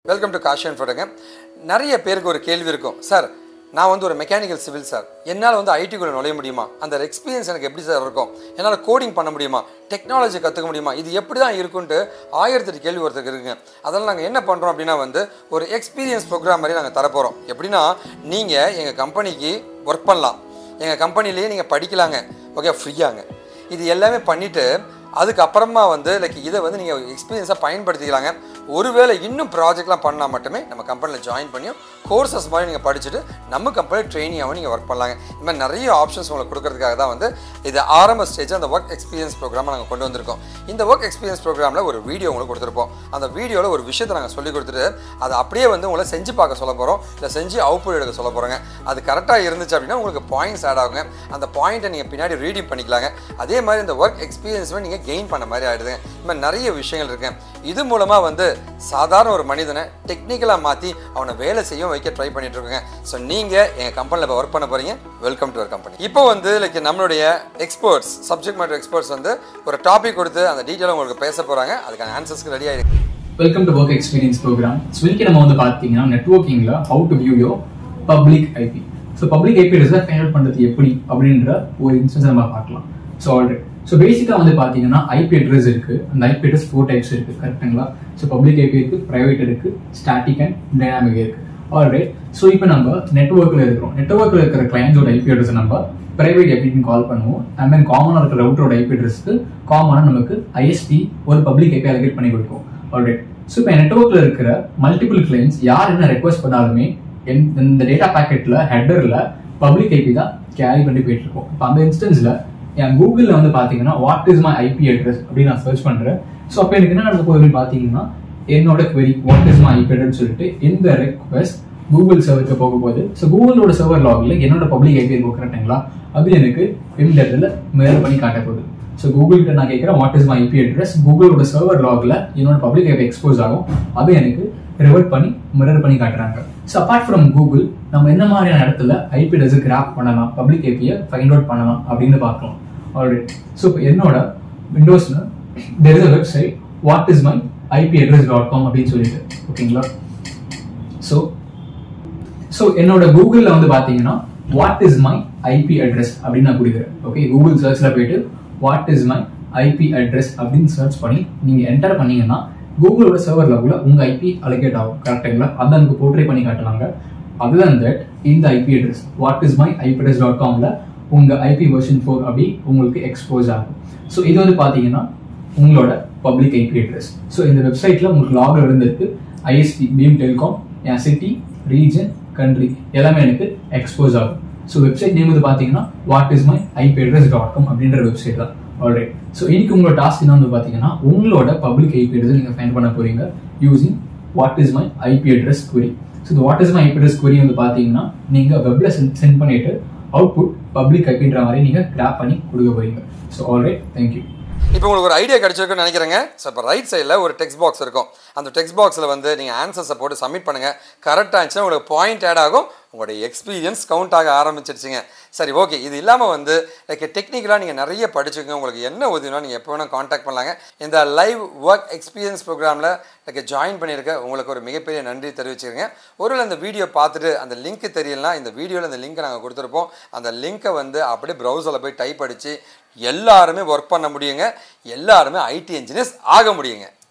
welcome to Gaussian ஃபோட்டோங்க நிறைய பேருக்கு ஒரு கேள்வி இருக்கும் சார் நான் வந்து ஒரு மெக்கானிக்கல் சிவில் சார் என்னால் வந்து ஐடிக்குள்ளே நுழைய முடியுமா அந்த எக்ஸ்பீரியன்ஸ் எனக்கு எப்படி சார் இருக்கும் என்னால் கோடிங் பண்ண முடியுமா டெக்னாலஜி கற்றுக்க முடியுமா இது எப்படி தான் இருக்குன்ட்டு ஆயிரத்தெட்டு கேள்வி ஒருத்தருக்கு இருக்குங்க அதெல்லாம் நாங்கள் என்ன பண்ணுறோம் அப்படின்னா வந்து ஒரு எக்ஸ்பீரியன்ஸ் ப்ரோக்ராம் மாதிரி நாங்கள் தரப்போகிறோம் எப்படின்னா நீங்கள் எங்கள் கம்பெனிக்கு ஒர்க் பண்ணலாம் எங்கள் கம்பெனிலேயே நீங்கள் படிக்கலாங்க ஓகே ஃப்ரீயாங்க இது எல்லாமே பண்ணிவிட்டு அதுக்கப்புறமா வந்து லைக் இதை வந்து நீங்கள் எக்ஸ்பீரியன்ஸாக பயன்படுத்திக்கலாங்க ஒருவேளை இன்னும் ப்ராஜெக்ட்லாம் பண்ணால் மட்டுமே நம்ம கம்பெனியில் ஜாயின் பண்ணியும் கோர்சஸ் மாதிரி நீங்கள் படிச்சுட்டு நம்ம கம்பெனி ட்ரெயினியாகவும் நீங்கள் ஒர்க் பண்ணலாங்க இந்த மாதிரி நிறைய ஆப்ஷன்ஸ் உங்களுக்கு கொடுக்கறதுக்காக தான் வந்து இது ஆரம்ப ஸ்டேஜ் அந்த ஒர்க் எக்ஸ்பீரியன்ஸ் ப்ரோக்ராமை நாங்கள் கொண்டு வந்திருக்கோம் இந்த ஒர்க் எக்ஸ்பீரியன்ஸ் ப்ரோக்ராமில் ஒரு வீடியோ உங்களுக்கு கொடுத்துருப்போம் அந்த வீடியோவில் ஒரு விஷயத்தை நாங்கள் சொல்லி கொடுத்துட்டு அதை அப்படியே வந்து உங்களை செஞ்சு பார்க்க சொல்ல போகிறோம் இல்லை செஞ்சு அவுட்புட் எடுக்க சொல்ல போகிறோங்க அது கரெக்டாக இருந்துச்சு அப்படின்னா உங்களுக்கு பாயிண்ட்ஸ் ஆட் ஆகுங்க அந்த பாயிண்ட்டை நீங்கள் பின்னாடி ரீடிங் பண்ணிக்கலாங்க அதே மாதிரி இந்த ஒர்க் எக்ஸ்பீரியன்ஸுமே நீங்கள் கெயின் பண்ண மாதிரி ஆகிடுதுங்க இந்த மாதிரி நிறைய விஷயங்கள் இருக்கு இது மூலமாக வந்து சாதாரண ஒரு மனிதனை டெக்னிக்கலாக மாற்றி அவனை வேலை செய்ய வைக்க ட்ரை பண்ணிட்டு இருக்கோங்க ஸோ நீங்கள் எங்கள் கம்பெனியில் இப்போ ஒர்க் பண்ண போகிறீங்க வெல்கம் டு அவர் கம்பெனி இப்போ வந்து லைக் நம்மளுடைய எக்ஸ்பர்ட்ஸ் சப்ஜெக்ட் மேட்டர் எக்ஸ்பர்ட்ஸ் வந்து ஒரு டாபிக் கொடுத்து அந்த டீட்டெயில் உங்களுக்கு பேச போகிறாங்க அதுக்கான ஆன்சர்ஸ்க்கு ரெடி ஆகிருக்கு welcome to work experience programme so இன்னைக்கு நம்ம வந்து பார்த்தீங்கன்னா நெட்ஒர்க்கிங்கில் how to view your public IP so public IP அட்ரஸை ஃபைண்ட் அவுட் பண்ணுறது எப்படி அப்படின்ற ஒரு இன்ஸ்டன்ஸ் நம்ம பார்க்கலாம் ஸோ ஆல்ரெடி ஸோ பேசிக்காக வந்து பார்த்தீங்கன்னா ஐபி அட்ரஸ் இருக்கு அந்த ஐபி அட்ரஸ் ஃபோர் டைப்ஸ் இருக்கு கரெக்ட்டுங்களா ஸோ பப்ளிக் ஐபி இருக்கு பிரைவேட் இருக்கு ஸ்டாட்டிக் அண்ட் டைனாமிக் இருக்கு ஆல்ரைட் ஸோ இப்போ நம்ம நெட்ஒர்க்கில் இருக்கிறோம் நெட்ஒர்க்கில் இருக்கிற கிளையன்ஸோட ஐபி அட்ரஸ் நம்ம பிரைவேட் ஐபின்னு கால் பண்ணுவோம் அண்ட் தென் காமனாக இருக்கிற ரவுட்டரோட ஐபி அட்ரஸ்க்கு காமனாக நமக்கு ஐஎஸ்பி ஒரு பப்ளிக் ஐபி அலகேட் பண்ணி கொடுக்கும் ஆல்ரைட் ஸோ இப்போ நெட்ஒர்க்கில் இருக்கிற மல்டிபிள் கிளைண்ட்ஸ் யார் என்ன ரெக்வஸ்ட் பண்ணாலுமே எந்த- இந்த டேட்டா பேக்கெட்டில் ஹெட்டரில் பப்ளிக் ஐபி தான் கேரி பண்ணி போயிட்டு இருக்கோம் இப்போ அந்த இன்ஸ்டன்ஸில் என் கூகுளில் வந்து பார்த்தீங்கன்னா what is my IP address அப்படின்னு நான் சர்ச் பண்ணுறேன் ஸோ அப்போ எனக்கு என்ன நடக்க போகுதுன்னு பார்த்தீங்கன்னா என்னோட query what is my IP address சொல்லிட்டு இந்த ரெக்வஸ்ட் கூகுள் சர்வருக்கு போக போகுது ஸோ கூகுளோட சர்வர் லாகில் என்னோட பப்ளிக் ஐபி இருக்கும் கரெக்டுங்களா அது எனக்கு இந்த இடத்துல மேல் பண்ணி காட்ட போகுது ஸோ கூகுள் கிட்ட நான் கேட்குறேன் what is my IP address கூகுளோட சர்வர் லாகில் என்னோட பப்ளிக் ஐபி எக்ஸ்போஸ் ஆகும் அது எனக்கு ரிவர்ட் பண்ணி மிரர் பண்ணி காட்டுறாங்க ஸோ அப்பார்ட் ஃப்ரம் கூகுள் நம்ம என்ன மாதிரியான இடத்துல ஐபி அட்ரஸ் கிராப் பண்ணலாம் பப்ளிக் ஐபியை ஃபைண்ட் அவுட் பண்ணலாம் அப்படின்னு பார்க்கலாம் ஆல்ரெடி ஸோ இப்போ என்னோட விண்டோஸ்ல there is a website what is my IP address dot com அப்படின்னு சொல்லிட்டு ஓகேங்களா ஸோ ஸோ என்னோட கூகுளில் வந்து பார்த்தீங்கன்னா what is my IP address அப்படின்னு நான் கொடுக்குறேன் ஓகே கூகுள் சர்ச்சில் போயிட்டு what is my IP address அப்படின்னு சர்ச் பண்ணி நீங்கள் என்டர் பண்ணீங்கன்னா கூகுளோட சர்வர் லெவலில் உங்கள் ஐபி அலோகேட் ஆகும் கரெக்டுங்களா அதை எனக்கு போர்ட்ரே பண்ணி காட்டுவாங்க அதுதான் தட் இந்த IP address what is my IP address dot காமில் உங்கள் ஐபி வெர்ஷன் ஃபோர் அப்படி உங்களுக்கு எக்ஸ்போஸ் ஆகும் ஸோ இது வந்து பார்த்தீங்கன்னா உங்களோட பப்ளிக் ஐபி அட்ரஸ் ஸோ இந்த வெப்சைட்டில் உங்களுக்கு லாகில் இருந்திருக்கு ஐஎஸ்டி பீம் டெலிகாம் என் சிட்டி ரீஜன் கண்ட்ரி எல்லாமே எனக்கு எக்ஸ்போஸ் ஆகும் ஸோ வெப்சைட் நேம் வந்து பார்த்தீங்கன்னா what is my IP address dot com அப்படின்ற வெப்சைட் தான் ஆல்ரைட் ஸோ இன்னைக்கு உங்களோட டாஸ்க் என்ன வந்து பார்த்தீங்கன்னா உங்களோட பப்ளிக் ஐபி அட்ரஸ் நீங்கள் ஃபைண்ட் பண்ண போறீங்க using what is my IP address query so இந்த what is my IP address query வந்து பார்த்தீங்கன்னா நீங்கள் வெப்ல சென்ட் பண்ணிட்டு அவுட்புட் பப்ளிக் ஐபின்ற மாதிரி நீங்கள் கிராப் பண்ணி கொடுக்க போறீங்க ஸோ ஆல்ரைட் தேங்க்யூ இப்போ உங்களுக்கு ஒரு ஐடியா கிடைச்சிருக்குன்னு நினைக்கிறேங்க ஸோ இப்போ ரைட் சைடில் ஒரு டெக்ஸ்ட் பாக்ஸ் இருக்கும் அந்த டெக்ஸ்ட் பாக்ஸில் வந்து நீங்கள் ஆன்சர்ஸை போட்டு சப்மிட் பண்ணுங்கள் கரெக்டாக இருந்துச்சுன்னா உங்களுக்கு பாயிண்ட் ஆட் ஆகும் உங்களுடைய எக்ஸ்பீரியன்ஸ் கவுண்ட் ஆக ஆரம்பிச்சிருச்சுங்க சரி ஓகே இது இல்லாமல் வந்து லைக் டெக்னிக்கலாக நீங்கள் நிறைய படிச்சுக்கோங்க உங்களுக்கு என்ன உதவினா நீங்கள் எப்போ வேணால் காண்டாக்ட் பண்ணலாங்க இந்த லைவ் ஒர்க் எக்ஸ்பீரியன்ஸ் ப்ரோக்ராமில் லைக் ஜாயின் பண்ணியிருக்க உங்களுக்கு ஒரு மிகப்பெரிய நன்றி தெரிவிச்சுக்கோங்க ஒருவேளை அந்த வீடியோ பார்த்துட்டு அந்த லிங்க் தெரியலனா இந்த வீடியோவில் அந்த லிங்க்கை நாங்கள் கொடுத்துருப்போம் அந்த லிங்க்கை வந்து அப்படியே ப்ரௌசரில் போய் டைப் அடித்து எல்லாருமே ஒர்க் பண்ண முடியுங்க எல்லாருமே ஐடி இன்ஜினியர்ஸ் ஆக முடியுங்க